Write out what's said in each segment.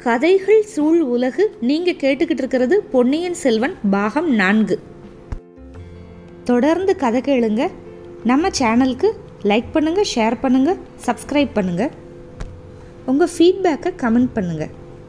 கதைகள் சூழ் உலகு நீங்க கேட்டுக்கிட்டு இருக்கிறது பொன்னியின் செல்வன் பாகம் நான்கு தொடர்ந்து கதை கேளுங்க நம்ம சேனலுக்கு லைக் பண்ணுங்க ஷேர் பண்ணுங்க சப்ஸ்கிரைப் பண்ணுங்க உங்க ஃபீட்பேக்கை கமெண்ட் பண்ணுங்க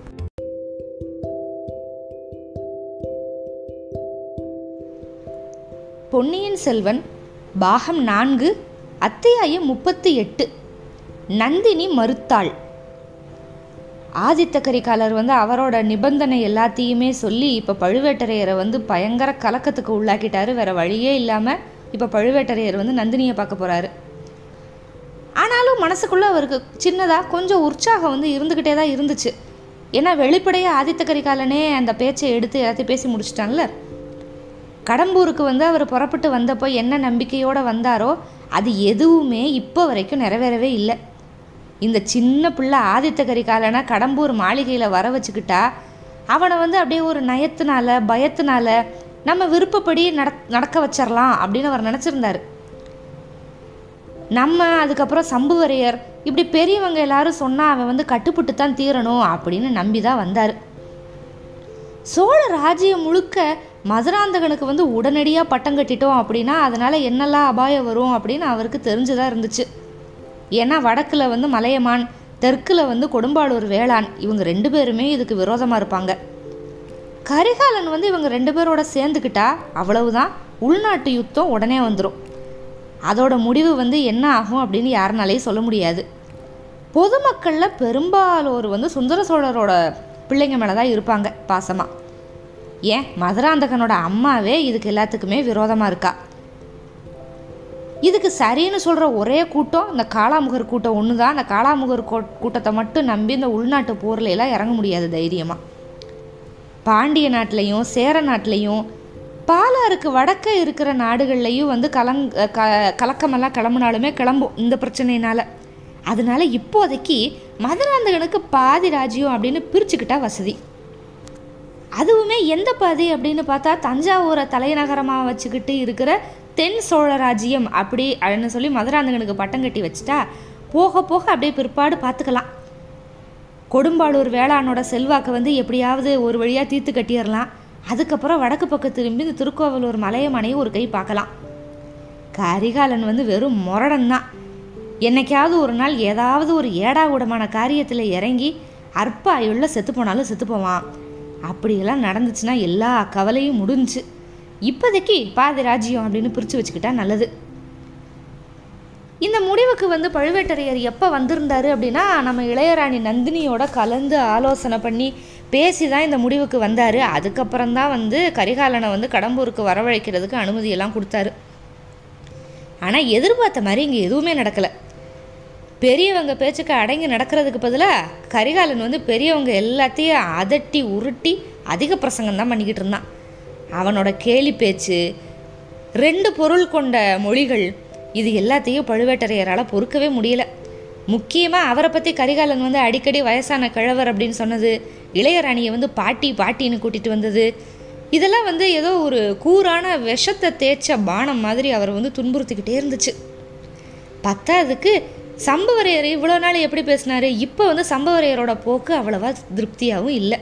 பொன்னியின் செல்வன் பாகம் நான்கு அத்தியாயம் முப்பத்தி எட்டு நந்தினி மறுத்தாள் ஆதித்த கரிகாலர் வந்து அவரோட நிபந்தனை எல்லாத்தையுமே சொல்லி இப்போ பழுவேட்டரையரை வந்து பயங்கர கலக்கத்துக்கு உள்ளாக்கிட்டாரு வேற வழியே இல்லாமல் இப்போ பழுவேட்டரையர் வந்து நந்தினியை பார்க்க போகிறாரு ஆனாலும் மனசுக்குள்ளே அவருக்கு சின்னதாக கொஞ்சம் உற்சாகம் வந்து இருந்துக்கிட்டே தான் இருந்துச்சு ஏன்னா வெளிப்படையாக ஆதித்த கரிகாலனே அந்த பேச்சை எடுத்து எல்லாத்தையும் பேசி முடிச்சிட்டான்ல கடம்பூருக்கு வந்து அவர் புறப்பட்டு வந்தப்போ என்ன நம்பிக்கையோடு வந்தாரோ அது எதுவுமே இப்போ வரைக்கும் நிறைவேறவே இல்லை இந்த சின்ன பிள்ளை ஆதித்த கரிகாலனை கடம்பூர் மாளிகையில் வர வச்சுக்கிட்டா அவனை வந்து அப்படியே ஒரு நயத்தினால பயத்தினால நம்ம விருப்பப்படி நட நடக்க வச்சிடலாம் அப்படின்னு அவர் நினச்சிருந்தாரு நம்ம அதுக்கப்புறம் சம்புவரையர் இப்படி பெரியவங்க எல்லாரும் சொன்னால் அவன் வந்து கட்டுப்பட்டு தான் தீரணும் அப்படின்னு நம்பி தான் வந்தார் சோழ ராஜ்யம் முழுக்க மதுராந்தகனுக்கு வந்து உடனடியாக பட்டம் கட்டிட்டோம் அப்படின்னா அதனால் என்னெல்லாம் அபாயம் வரும் அப்படின்னு அவருக்கு தெரிஞ்சுதான் இருந்துச்சு ஏன்னா வடக்கில் வந்து மலையமான் தெற்கில் வந்து கொடும்பாளூர் வேளாண் இவங்க ரெண்டு பேருமே இதுக்கு விரோதமாக இருப்பாங்க கரிகாலன் வந்து இவங்க ரெண்டு பேரோட சேர்ந்துக்கிட்டா அவ்வளவுதான் உள்நாட்டு யுத்தம் உடனே வந்துடும் அதோட முடிவு வந்து என்ன ஆகும் அப்படின்னு யாருனாலையும் சொல்ல முடியாது பொதுமக்களில் பெரும்பாலோர் வந்து சுந்தர சோழரோட பிள்ளைங்க மேலே தான் இருப்பாங்க பாசமாக ஏன் மதுராந்தகனோட அம்மாவே இதுக்கு எல்லாத்துக்குமே விரோதமாக இருக்கா இதுக்கு சரின்னு சொல்கிற ஒரே கூட்டம் இந்த காளாமுகர் கூட்டம் ஒன்று தான் அந்த காளாமுகர் கூட்டத்தை மட்டும் நம்பி இந்த உள்நாட்டு போரில் எல்லாம் இறங்க முடியாது தைரியமாக பாண்டிய நாட்டிலையும் சேர நாட்டிலையும் பாலாருக்கு வடக்க இருக்கிற நாடுகள்லையும் வந்து கலங் க கலக்கமெல்லாம் கிளம்புனாலுமே கிளம்பும் இந்த பிரச்சனையினால் அதனால இப்போதைக்கு மதுராந்தகனுக்கு பாதி ராஜ்யம் அப்படின்னு பிரிச்சுக்கிட்டா வசதி அதுவுமே எந்த பாதி அப்படின்னு பார்த்தா தஞ்சாவூரை தலைநகரமாக வச்சுக்கிட்டு இருக்கிற தென் சோழ ராஜ்யம் அப்படி அப்படின்னு சொல்லி மதுராந்தகனுக்கு பட்டம் கட்டி வச்சுட்டா போக போக அப்படியே பிற்பாடு பார்த்துக்கலாம் கொடும்பாளூர் வேளாணோட செல்வாக்கை வந்து எப்படியாவது ஒரு வழியாக தீர்த்து கட்டிடலாம் அதுக்கப்புறம் வடக்கு பக்கம் திரும்பி இந்த திருக்கோவலூர் மலையமனையும் ஒரு கை பார்க்கலாம் கரிகாலன் வந்து வெறும் முரடன் தான் என்னைக்காவது ஒரு நாள் ஏதாவது ஒரு ஏடா கூடமான காரியத்தில் இறங்கி அற்ப ஆயுள்ள செத்து போனாலும் செத்து போவான் அப்படியெல்லாம் நடந்துச்சுன்னா எல்லா கவலையும் முடிஞ்சு இப்போதைக்கு பாதி ராஜ்யம் அப்படின்னு பிரித்து வச்சுக்கிட்டா நல்லது இந்த முடிவுக்கு வந்து பழுவேட்டரையர் எப்போ வந்திருந்தாரு அப்படின்னா நம்ம இளையராணி நந்தினியோட கலந்து ஆலோசனை பண்ணி பேசி தான் இந்த முடிவுக்கு வந்தார் அதுக்கப்புறம் தான் வந்து கரிகாலனை வந்து கடம்பூருக்கு வரவழைக்கிறதுக்கு அனுமதியெல்லாம் கொடுத்தாரு ஆனால் எதிர்பார்த்த மாதிரி இங்கே எதுவுமே நடக்கலை பெரியவங்க பேச்சுக்கு அடங்கி நடக்கிறதுக்கு பதிலாக கரிகாலன் வந்து பெரியவங்க எல்லாத்தையும் அதட்டி உருட்டி அதிக பிரசங்கம் தான் பண்ணிக்கிட்டு இருந்தான் அவனோட கேலி பேச்சு ரெண்டு பொருள் கொண்ட மொழிகள் இது எல்லாத்தையும் பழுவேட்டரையரால் பொறுக்கவே முடியல முக்கியமாக அவரை பற்றி கரிகாலன் வந்து அடிக்கடி வயசான கிழவர் அப்படின்னு சொன்னது இளையராணியை வந்து பாட்டி பாட்டின்னு கூட்டிகிட்டு வந்தது இதெல்லாம் வந்து ஏதோ ஒரு கூரான விஷத்தை தேய்ச்ச பானம் மாதிரி அவர் வந்து துன்புறுத்திக்கிட்டே இருந்துச்சு பத்தாவதுக்கு சம்பவரையர் இவ்வளோ நாள் எப்படி பேசினாரு இப்போ வந்து சம்பவரையரோட போக்கு அவ்வளவா திருப்தியாகவும் இல்லை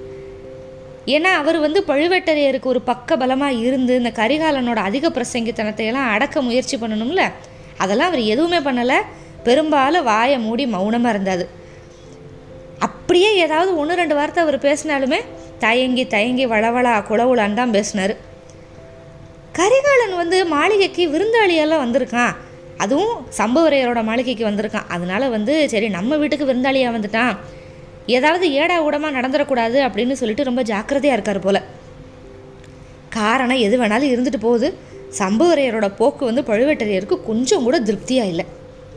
ஏன்னா அவர் வந்து பழுவேட்டரையருக்கு ஒரு பக்க பலமாக இருந்து இந்த கரிகாலனோட அதிக பிரசங்கித்தனத்தை எல்லாம் அடக்க முயற்சி பண்ணணும்ல அதெல்லாம் அவர் எதுவுமே பண்ணலை பெரும்பாலும் வாயை மூடி மௌனமாக இருந்தார் அப்படியே ஏதாவது ஒன்று ரெண்டு வார்த்தை அவர் பேசினாலுமே தயங்கி தயங்கி வளவளா குளவுளான்னு தான் பேசினார் கரிகாலன் வந்து மாளிகைக்கு விருந்தாளியெல்லாம் வந்திருக்கான் அதுவும் சம்பவரையரோட மாளிகைக்கு வந்திருக்கான் அதனால வந்து சரி நம்ம வீட்டுக்கு விருந்தாளியாக வந்துட்டான் ஏதாவது ஏடா ஊடமாக நடந்துடக்கூடாது அப்படின்னு சொல்லிட்டு ரொம்ப ஜாக்கிரதையாக இருக்கார் போல் காரணம் எது வேணாலும் இருந்துட்டு போகுது சம்பவரையரோட போக்கு வந்து பழுவேட்டரையருக்கு கொஞ்சம் கூட திருப்தியாக இல்லை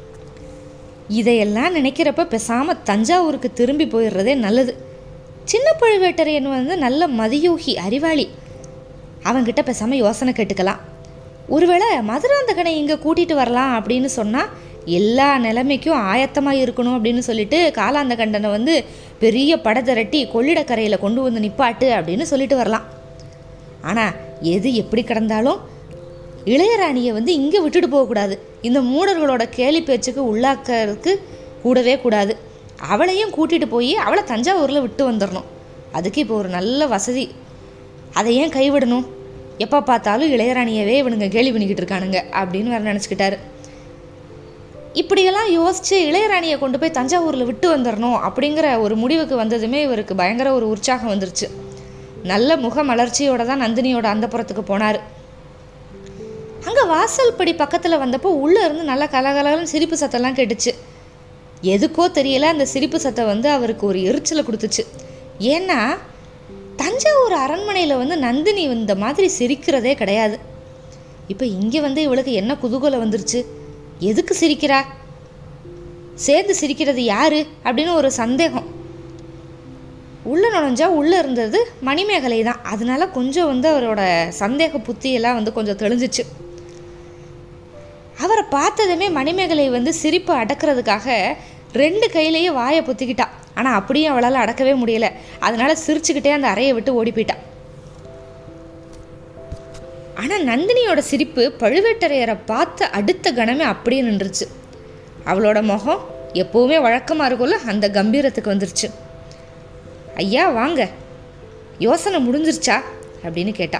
இதையெல்லாம் நினைக்கிறப்ப பேசாமல் தஞ்சாவூருக்கு திரும்பி போயிடுறதே நல்லது சின்ன பழுவேட்டரையன் வந்து நல்ல மதியூகி அறிவாளி அவன்கிட்ட பேசாமல் யோசனை கேட்டுக்கலாம் ஒருவேளை மதுராந்தகனை இங்கே கூட்டிகிட்டு வரலாம் அப்படின்னு சொன்னால் எல்லா நிலைமைக்கும் ஆயத்தமாக இருக்கணும் அப்படின்னு சொல்லிட்டு காலாந்த கண்டனை வந்து பெரிய படை திரட்டி கொள்ளிடக்கரையில் கொண்டு வந்து நிப்பாட்டு அப்படின்னு சொல்லிட்டு வரலாம் ஆனால் எது எப்படி கிடந்தாலும் இளையராணியை வந்து இங்கே விட்டுட்டு போகக்கூடாது இந்த மூடர்களோட கேலி பேச்சுக்கு உள்ளாக்கிறதுக்கு கூடவே கூடாது அவளையும் கூட்டிகிட்டு போய் அவளை தஞ்சாவூரில் விட்டு வந்துடணும் அதுக்கு இப்போ ஒரு நல்ல வசதி அதை ஏன் கைவிடணும் எப்போ பார்த்தாலும் இளையராணியவே இவனுங்க கேலி பண்ணிக்கிட்டு இருக்கானுங்க அப்படின்னு வேறு நினச்சிக்கிட்டாரு இப்படியெல்லாம் யோசித்து இளையராணியை கொண்டு போய் தஞ்சாவூரில் விட்டு வந்துடணும் அப்படிங்கிற ஒரு முடிவுக்கு வந்ததுமே இவருக்கு பயங்கர ஒரு உற்சாகம் வந்துருச்சு நல்ல முக மலர்ச்சியோட தான் நந்தினியோட அந்தப்புறத்துக்கு போனார் அங்கே வாசல் படி பக்கத்தில் வந்தப்போ உள்ளே இருந்து நல்ல கலகலன்னு சிரிப்பு சத்தம்லாம் கேட்டுச்சு எதுக்கோ தெரியல அந்த சிரிப்பு சத்தம் வந்து அவருக்கு ஒரு எரிச்சலை கொடுத்துச்சு ஏன்னா தஞ்சாவூர் அரண்மனையில் வந்து நந்தினி இந்த மாதிரி சிரிக்கிறதே கிடையாது இப்போ இங்கே வந்து இவளுக்கு என்ன குதூகலம் வந்துருச்சு எதுக்கு சிரிக்கிறா சேர்ந்து சிரிக்கிறது யாரு அப்படின்னு ஒரு சந்தேகம் உள்ளே நுழைஞ்சா உள்ளே இருந்தது மணிமேகலை தான் அதனால கொஞ்சம் வந்து அவரோட சந்தேக புத்தியெல்லாம் வந்து கொஞ்சம் தெளிஞ்சிச்சு அவரை பார்த்ததுமே மணிமேகலை வந்து சிரிப்பை அடக்கிறதுக்காக ரெண்டு கையிலேயே வாயை பொத்திக்கிட்டா ஆனால் அப்படியும் அவளால் அடக்கவே முடியல அதனால சிரிச்சுக்கிட்டே அந்த அறையை விட்டு ஓடி போயிட்டா ஆனால் நந்தினியோட சிரிப்பு பழுவேட்டரையரை பார்த்த அடுத்த கணமே அப்படியே நின்றுச்சு அவளோட முகம் எப்போவுமே வழக்கமாக இருக்கும்ல அந்த கம்பீரத்துக்கு வந்துருச்சு ஐயா வாங்க யோசனை முடிஞ்சிருச்சா அப்படின்னு கேட்டா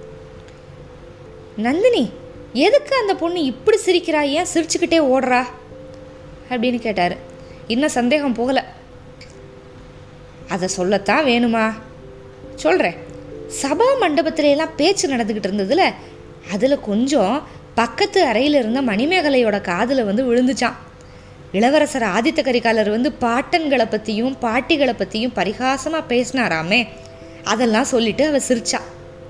நந்தினி எதுக்கு அந்த பொண்ணு இப்படி சிரிக்கிறா ஏன் சிரிச்சுக்கிட்டே ஓடுறா அப்படின்னு கேட்டார் இன்னும் சந்தேகம் போகலை அதை சொல்லத்தான் வேணுமா சொல்கிறேன் சபா மண்டபத்துல எல்லாம் பேச்சு நடந்துக்கிட்டு இருந்ததுல அதில் கொஞ்சம் பக்கத்து அறையில் இருந்த மணிமேகலையோட காதில் வந்து விழுந்துச்சான் இளவரசர் ஆதித்த கரிகாலர் வந்து பாட்டன்களை பற்றியும் பாட்டிகளை பற்றியும் பரிகாசமாக பேசினாராமே அதெல்லாம் சொல்லிட்டு அவ சிரிச்சா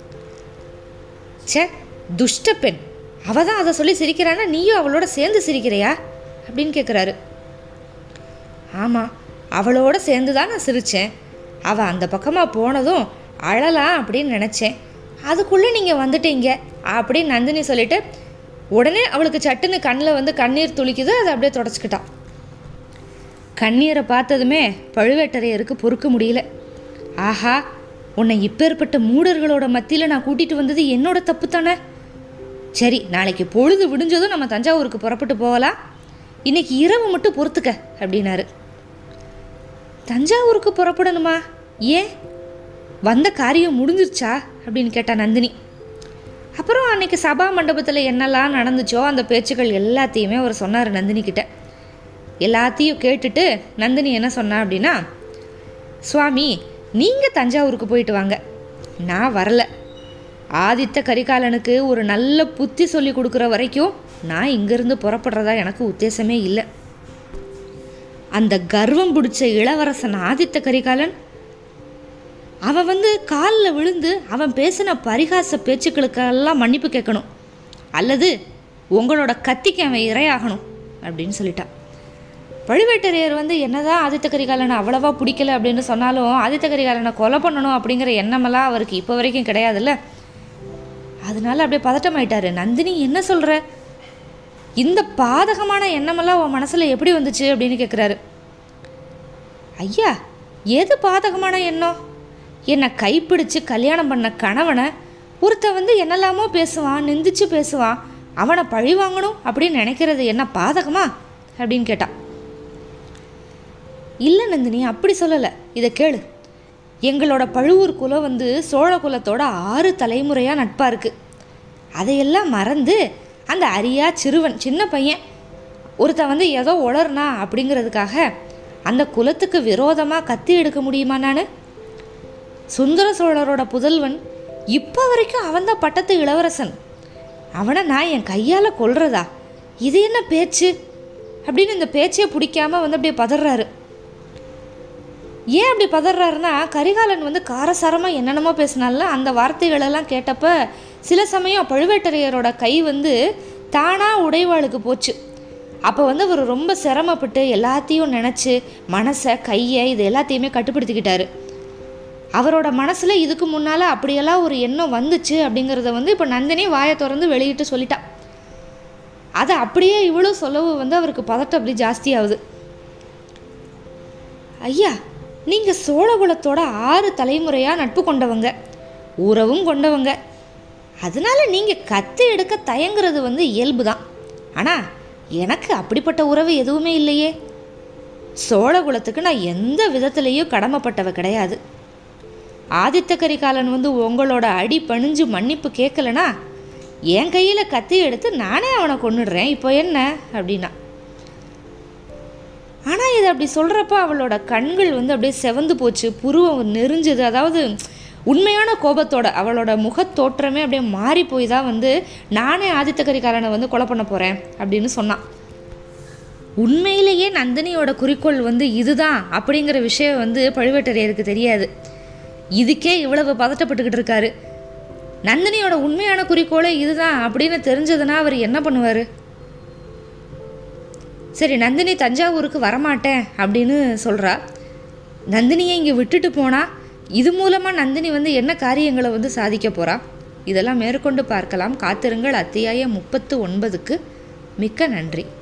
ச்சே துஷ்ட பெண் அவ தான் அதை சொல்லி சிரிக்கிறான்னா நீயும் அவளோட சேர்ந்து சிரிக்கிறியா அப்படின்னு கேட்குறாரு ஆமாம் அவளோட சேர்ந்து தான் நான் சிரித்தேன் அவள் அந்த பக்கமாக போனதும் அழலாம் அப்படின்னு நினச்சேன் அதுக்குள்ளே நீங்கள் வந்துட்டீங்க அப்படின்னு நந்தினி சொல்லிட்டு உடனே அவளுக்கு சட்டுன்னு கண்ணில் வந்து கண்ணீர் துளிக்குது அதை அப்படியே தொடச்சிக்கிட்டான் கண்ணீரை பார்த்ததுமே பழுவேட்டரையருக்கு பொறுக்க முடியல ஆஹா உன்னை இப்பேற்பட்ட மூடர்களோட மத்தியில் நான் கூட்டிகிட்டு வந்தது என்னோட தப்பு தானே சரி நாளைக்கு பொழுது விடிஞ்சதும் நம்ம தஞ்சாவூருக்கு புறப்பட்டு போகலாம் இன்னைக்கு இரவு மட்டும் பொறுத்துக்க அப்படின்னாரு தஞ்சாவூருக்கு புறப்படணுமா ஏன் வந்த காரியம் முடிஞ்சிருச்சா அப்படின்னு கேட்டா நந்தினி அப்புறம் அன்னைக்கு சபா மண்டபத்தில் என்னெல்லாம் நடந்துச்சோ அந்த பேச்சுக்கள் எல்லாத்தையுமே அவர் சொன்னார் நந்தினி கிட்ட எல்லாத்தையும் கேட்டுட்டு நந்தினி என்ன சொன்னா அப்படின்னா சுவாமி நீங்கள் தஞ்சாவூருக்கு போயிட்டு வாங்க நான் வரல ஆதித்த கரிகாலனுக்கு ஒரு நல்ல புத்தி சொல்லி கொடுக்குற வரைக்கும் நான் இங்கேருந்து புறப்படுறதா எனக்கு உத்தேசமே இல்லை அந்த கர்வம் பிடிச்ச இளவரசன் ஆதித்த கரிகாலன் அவன் வந்து காலில் விழுந்து அவன் பேசின பரிகாச பேச்சுக்களுக்கெல்லாம் மன்னிப்பு கேட்கணும் அல்லது உங்களோட கத்திக்கு அவன் இரையாகணும் அப்படின்னு சொல்லிட்டான் பழுவேட்டரையர் வந்து என்னதான் ஆதித்த கரிகாலனை அவ்வளவா பிடிக்கல அப்படின்னு சொன்னாலும் ஆதித்த கரிகாலனை கொலை பண்ணணும் அப்படிங்கிற எண்ணமெல்லாம் அவருக்கு இப்போ வரைக்கும் கிடையாதுல்ல அதனால அப்படியே பதட்டமாயிட்டாரு நந்தினி என்ன சொல்ற இந்த பாதகமான எண்ணமெல்லாம் உன் மனசில் எப்படி வந்துச்சு அப்படின்னு கேட்குறாரு ஐயா எது பாதகமான எண்ணம் என்னை கைப்பிடிச்சு கல்யாணம் பண்ண கணவனை ஒருத்தன் வந்து என்னெல்லாமோ பேசுவான் நிந்திச்சு பேசுவான் அவனை பழி வாங்கணும் அப்படின்னு நினைக்கிறது என்ன பாதகமா அப்படின்னு கேட்டான் இல்லை நந்தினி அப்படி சொல்லலை இதை கேளு எங்களோட பழுவூர் குலம் வந்து சோழ குலத்தோட ஆறு தலைமுறையாக நட்பாக இருக்குது அதையெல்லாம் மறந்து அந்த அரியா சிறுவன் சின்ன பையன் ஒருத்தன் வந்து ஏதோ உளர்னா அப்படிங்கிறதுக்காக அந்த குலத்துக்கு விரோதமாக கத்தி எடுக்க முடியுமா நான் சுந்தர சோழரோட புதல்வன் இப்போ வரைக்கும் அவன்தான் பட்டத்து இளவரசன் அவனை நான் என் கையால் கொல்றதா இது என்ன பேச்சு அப்படின்னு இந்த பேச்சே பிடிக்காம வந்து அப்படியே பதறாரு ஏன் அப்படி பதறாருன்னா கரிகாலன் வந்து காரசாரமாக என்னென்னமோ பேசினால அந்த வார்த்தைகளெல்லாம் கேட்டப்ப சில சமயம் பழுவேட்டரையரோட கை வந்து தானாக உடைவாளுக்கு போச்சு அப்போ வந்து அவர் ரொம்ப சிரமப்பட்டு எல்லாத்தையும் நினச்சி மனசை கையை இது எல்லாத்தையுமே கட்டுப்படுத்திக்கிட்டாரு அவரோட மனசில் இதுக்கு முன்னால் அப்படியெல்லாம் ஒரு எண்ணம் வந்துச்சு அப்படிங்கிறத வந்து இப்போ நந்தினி வாயை திறந்து வெளியிட்டு சொல்லிட்டா அதை அப்படியே இவ்வளோ சொல்லவும் வந்து அவருக்கு பதட்டம் அப்படி ஜாஸ்தியாகுது ஐயா நீங்கள் சோழகுலத்தோட ஆறு தலைமுறையாக நட்பு கொண்டவங்க உறவும் கொண்டவங்க அதனால நீங்கள் கத்து எடுக்க தயங்குறது வந்து இயல்பு தான் ஆனால் எனக்கு அப்படிப்பட்ட உறவு எதுவுமே இல்லையே சோழகுலத்துக்கு நான் எந்த விதத்துலேயும் கடமைப்பட்டவ கிடையாது ஆதித்த கரிகாலன் வந்து உங்களோட அடி பணிஞ்சு மன்னிப்பு கேட்கலனா என் கையில் கத்தி எடுத்து நானே அவனை கொன்னுடுறேன் இப்போ என்ன அப்படின்னா ஆனால் இது அப்படி சொல்கிறப்ப அவளோட கண்கள் வந்து அப்படியே செவந்து போச்சு புருவம் நெறிஞ்சது அதாவது உண்மையான கோபத்தோட அவளோட முகத்தோற்றமே அப்படியே மாறி போய் தான் வந்து நானே ஆதித்த கரிகாலனை வந்து கொலை பண்ண போகிறேன் அப்படின்னு சொன்னான் உண்மையிலேயே நந்தினியோட குறிக்கோள் வந்து இதுதான் அப்படிங்கிற விஷயம் வந்து பழுவேட்டரையருக்கு தெரியாது இதுக்கே இவ்வளவு பதட்டப்பட்டுக்கிட்டு இருக்காரு நந்தினியோட உண்மையான குறிக்கோளே இதுதான் அப்படின்னு தெரிஞ்சதுன்னா அவர் என்ன பண்ணுவார் சரி நந்தினி தஞ்சாவூருக்கு வரமாட்டேன் அப்படின்னு சொல்கிறா நந்தினியை இங்கே விட்டுட்டு போனா இது மூலமாக நந்தினி வந்து என்ன காரியங்களை வந்து சாதிக்க போகிறா இதெல்லாம் மேற்கொண்டு பார்க்கலாம் காத்திருங்கள் அத்தியாயம் முப்பத்து ஒன்பதுக்கு மிக்க நன்றி